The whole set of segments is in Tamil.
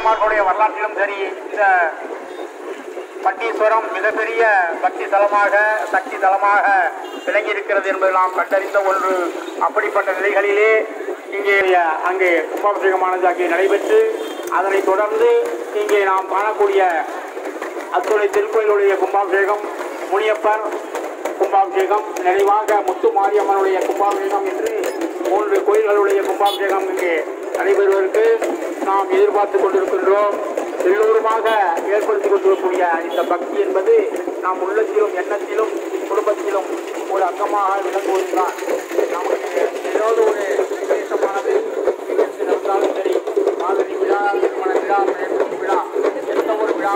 தாய்மார்களுடைய வரலாற்றிலும் சரி இந்த பட்டீஸ்வரம் மிகப்பெரிய பக்தி தலமாக சக்தி தலமாக விளங்கி இருக்கிறது என்பது நாம் கண்டறிந்த ஒன்று அப்படிப்பட்ட நிலைகளிலே இங்கே அங்கே கும்பாபிஷேகமானது அங்கே நடைபெற்று அதனைத் தொடர்ந்து இங்கே நாம் காணக்கூடிய அத்துணை திருக்கோயிலுடைய கும்பாபிஷேகம் முனியப்பர் கும்பாபிஷேகம் நிறைவாக முத்து மாரியம்மனுடைய கும்பாபிஷேகம் என்று மூன்று கோயில்களுடைய கும்பாபிஷேகம் இங்கே நடைபெறுவதற்கு நாம் எதிர்பார்த்து கொண்டிருக்கின்றோம் எல்லோருமாக ஏற்படுத்தி கொண்டிருக்கக்கூடிய இந்த பக்தி என்பது நாம் உள்ளத்திலும் எண்ணத்திலும் குடும்பத்திலும் ஒரு அங்கமாக விளங்குவதுதான் நமக்கு ஏதாவது ஒரு விசேஷமானது நிகழ்ச்சி நடந்தாலும் சரி மாதிரி விழா திருமண விழா மேற்படி விழா எந்த ஒரு விழா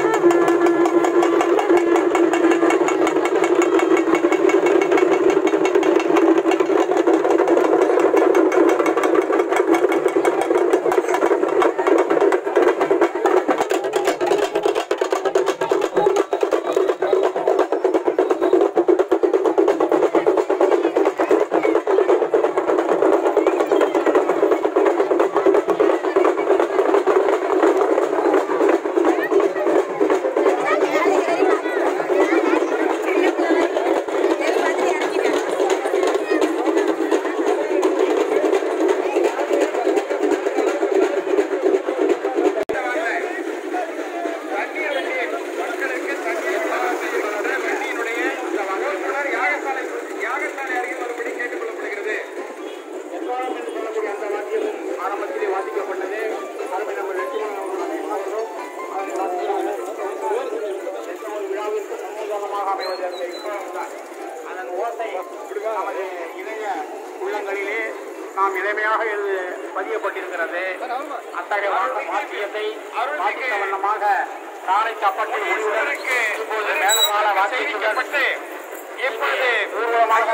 தண்ணீர் வண்டி மக்களுக்கு தண்ணீர் வழங்க செய்யப்படுகிற வண்டியினுடைய இந்த வகுப்புணர் யாகசாலை யாகசாலை அருகில் வரும்படி கேட்டுக் கொள்ளப்படுகிறது எக்காலம் என்று சொல்லக்கூடிய அந்த வாத்தியமும் ஆரம்பத்திலே வாசிக்கப்பட்டது அருமை நம்ம லட்சுமணன் அவர்கள் அதை பார்த்தோம். அதை வாசிக்கிறாங்க. எந்த ஒரு விழாவிற்கு சமூகமாக அமைவது அந்த இக்காலம் தான். அதன் ஓசை நமது இளைய உள்ளங்களிலே நாம் இளமையாக இது பதியப்பட்டிருக்கிறது அத்தகைய வா- வாக்கியத்தை வாசித்த வண்ணமாக காலை கப்பட்டில் முடிவுடன் இப்போது மேலமால வாசிக்கப்பட்டு இப்பொழுது ஊர்வலமாக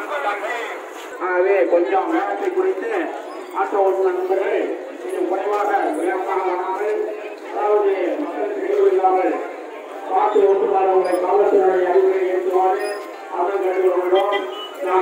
ஆகவே கொஞ்சம் நேரத்தை குறித்து ஆட்டோ ஓட்டுநர் நண்பர்கள் கொஞ்சம் குறைவாக வேகமாக வராமல் அதாவது மக்களுக்கு இடையூறு இல்லாமல் பார்த்து ஓட்டுநர்களை காவல்துறையுடைய அறிவுரை ஏற்றுவாறு அதன் கேட்டுக்கொள்கிறோம் நாம்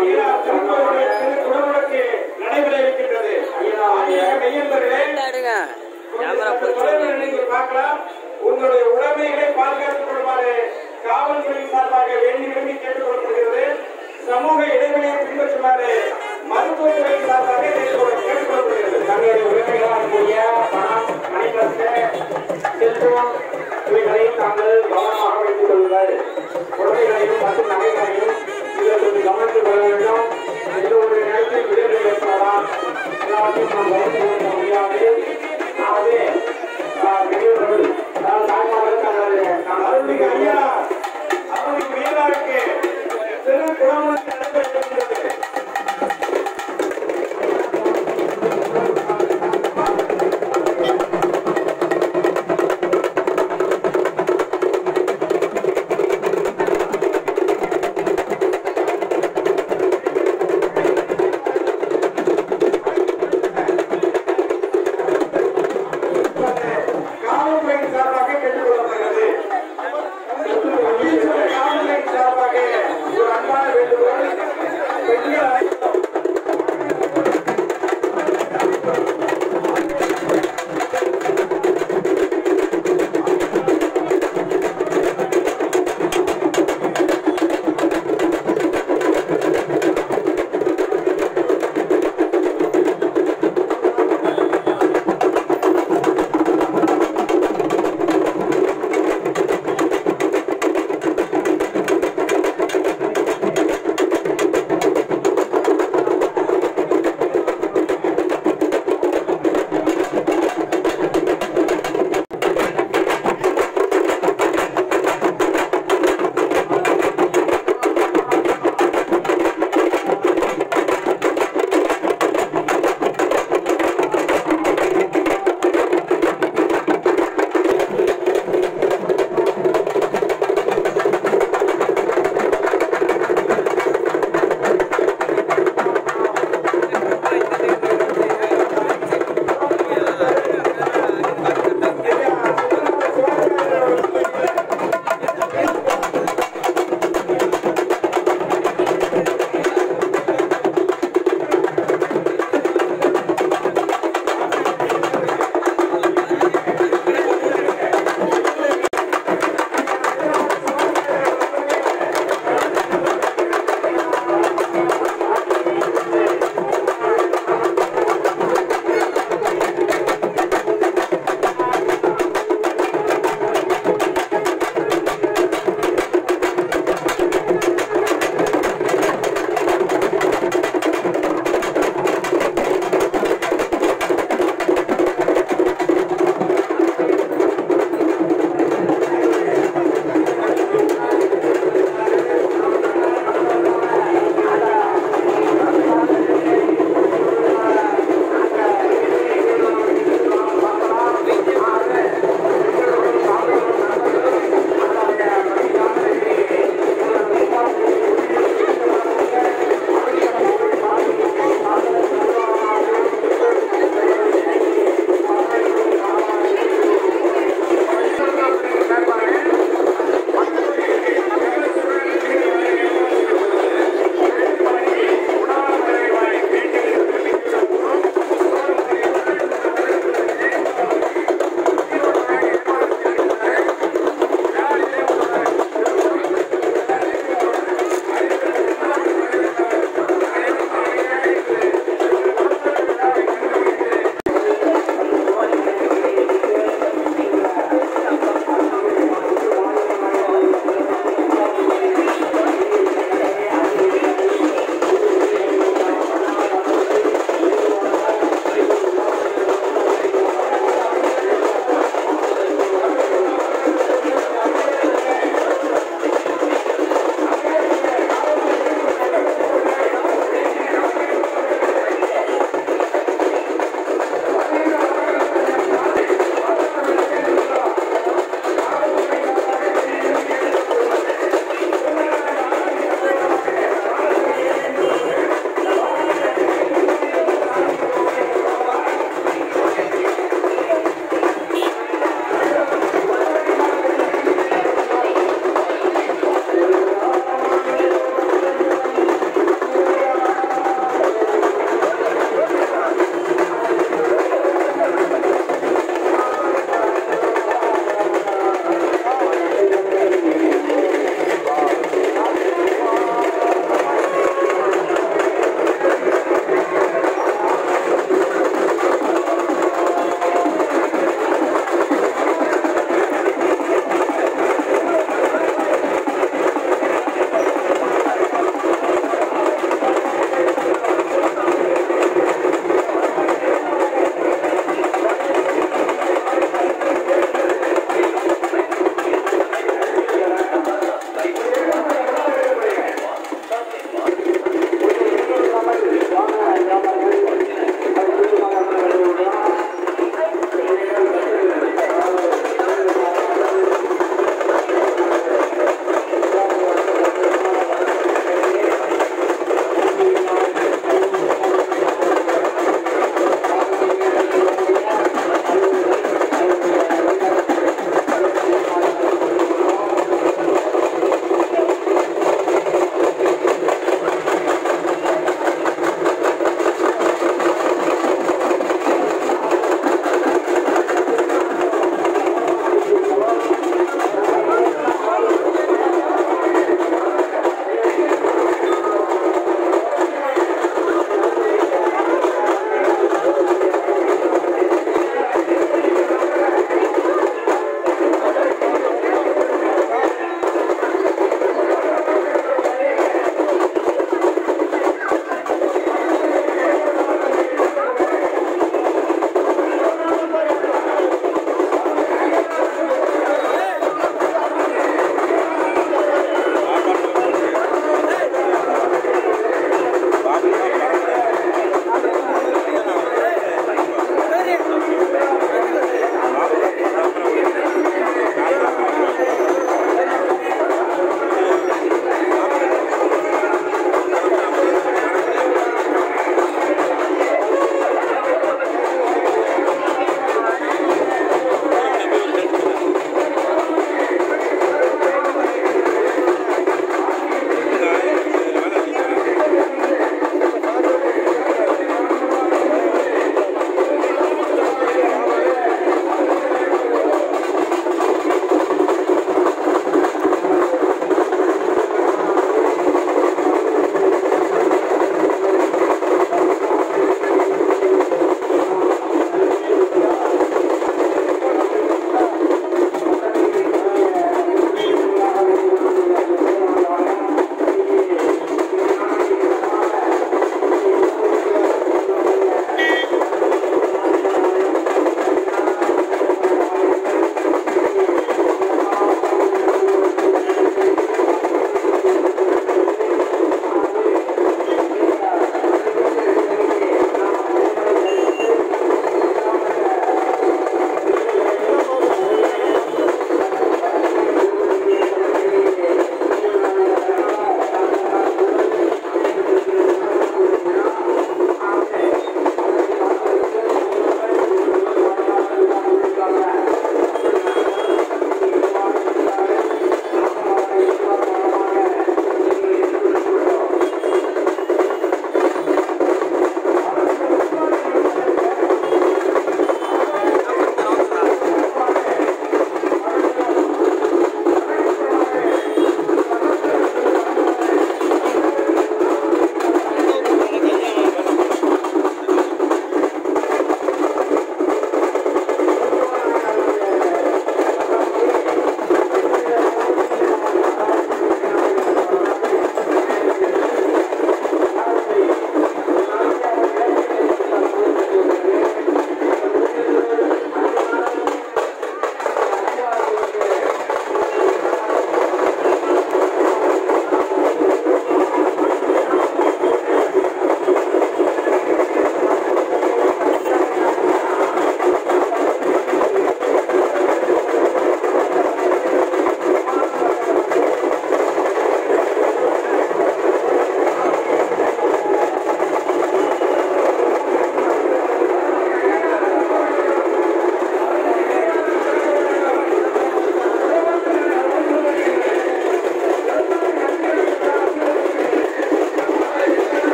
உடனுக்கு நடைபெற இருக்கின்றது மெய்யன்பர்களே எடுங்க கேமரா போச்சு தொலைவில் நீங்கள் பார்க்கலாம் உங்களுடைய உடைமைகளை பாதுகாத்துக் கொள்ளுமாறு காவல்துறையின் சார்பாக வேண்டி விரும்பி கேட்டுக் கொள்ளப்படுகிறது சமூக இடைவெளியை பின்பற்றுமாறு மருத்துவத்துறையின் சார்பாக கேட்டுக்கொள்ள- கேட்டுக் கொள்ளப்படுகிறது தங்களுடைய உரிமைகளாக கூடிய பணம் மணிக்கட்டு செல்போன் இவைகளை தாங்கள் கவனமாக வைத்துக் கொள்ளுங்கள் குழந்தைகளையும் மற்றும் நகைகளையும் இதில் கொஞ்சம் கவனித்துக் கொள்ள வேண்டும் எந்த ஒரு நேரத்தில் விடுதலை ஏற்படலாம் எல்லாத்தையும் நாம் கவனித்துக் கொள்ள முடியாது ஆகவே ஆஹ், பெரியவர்கள் அதாவது தாய்மார்களுக்கு அல்லது நாம் அருள்மிகு ஐயா அருள்மிகு வீராவுக்கு திரு குணமுடன் நடைபெறுகின்றது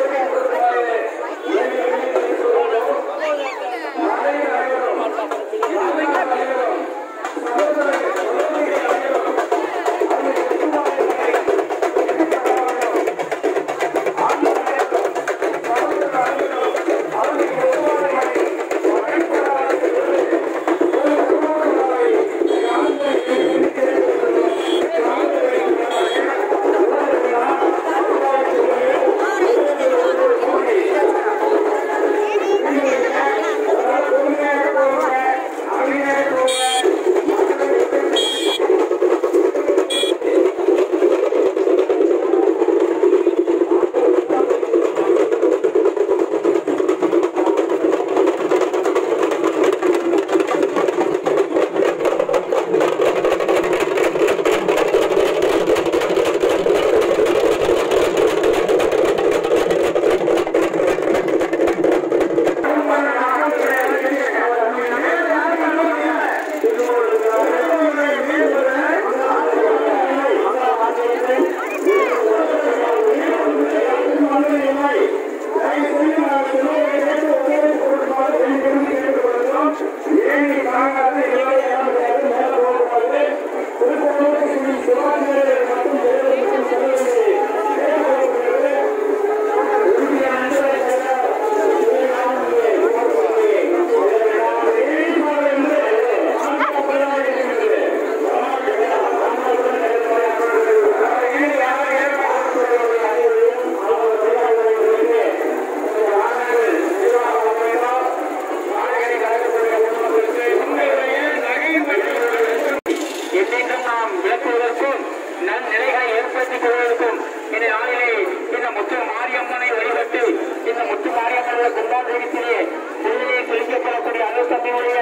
என்றென்றும் நாம் விளக்குவதற்கும் நன்னிலைகளை ஏற்படுத்திக் கொள்வதற்கும் இந்த நாளிலே இந்த முத்து மாரியம்மனை வழிபட்டு இந்த முத்து மாரியம்மனுடைய குண்டாந்திரத்திலே திருவிழை செலுத்தப்படக்கூடிய அனுசத்தினுடைய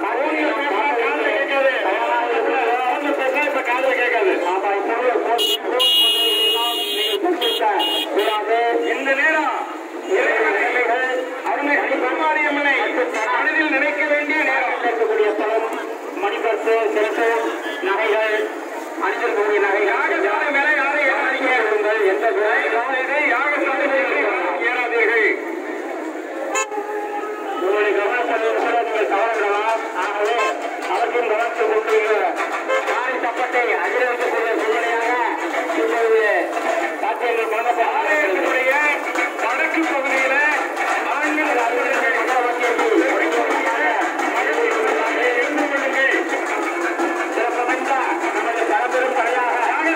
இந்த நேரம் இறைவனைகள் அருமை மாரியம்மனை மனதில் நினைக்க வேண்டிய நேரம் இருக்கக்கூடிய பலம் மணிபர்சு சிறப்பு நகைகள் அணிந்திருக்கக்கூடிய நகை யாகசாலை மேலே யாரை ஏறாதீங்க உங்கள் எந்த யாகசாலை யாகசாலை ஏறாதீர்கள் உங்களுடைய கவனத்தில் கூட நீங்கள் தவறவிடலாம் ஆகவே அவற்றின் கவனத்தை கொண்டு காலை சப்பட்டை அதிர வைக்கக்கூடிய சூழ்நிலையாக இப்பொழுது சாத்தியங்கள் வழங்கப்பட்டுடைய வடக்கு பகுதியில ஆண்கள் அறிஞர்கள் சிறப்பமைந்த நமது பரம்பெரும் தலையாக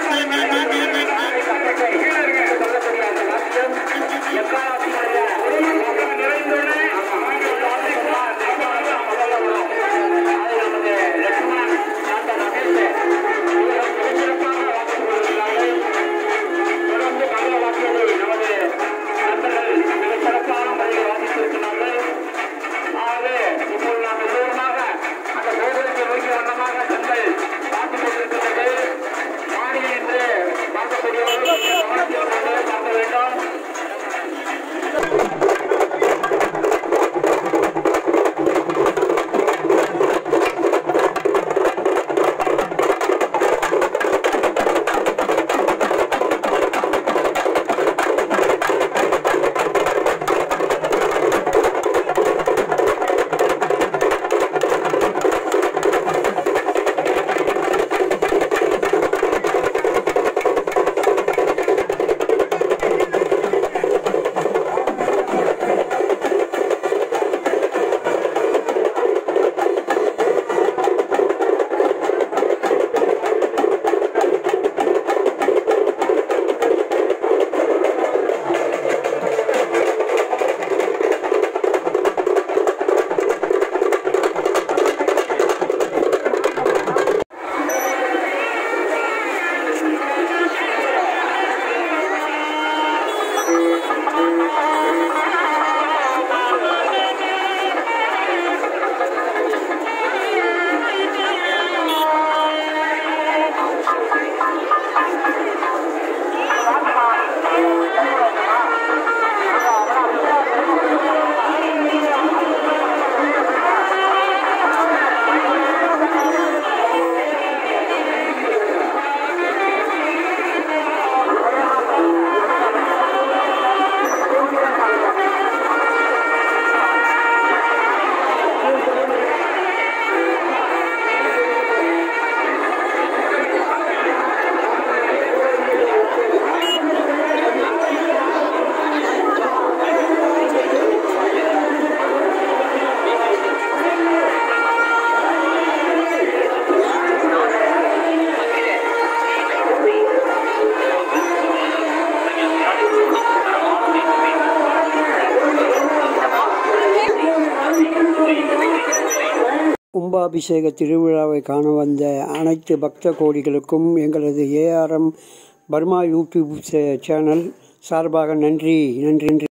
கும்பாபிஷேக திருவிழாவை காண வந்த அனைத்து பக்த கோடிகளுக்கும் எங்களது ஏஆர்எம் பர்மா யூடியூப் சே- சேனல் சார்பாக நன்றி நன்றி நன்றி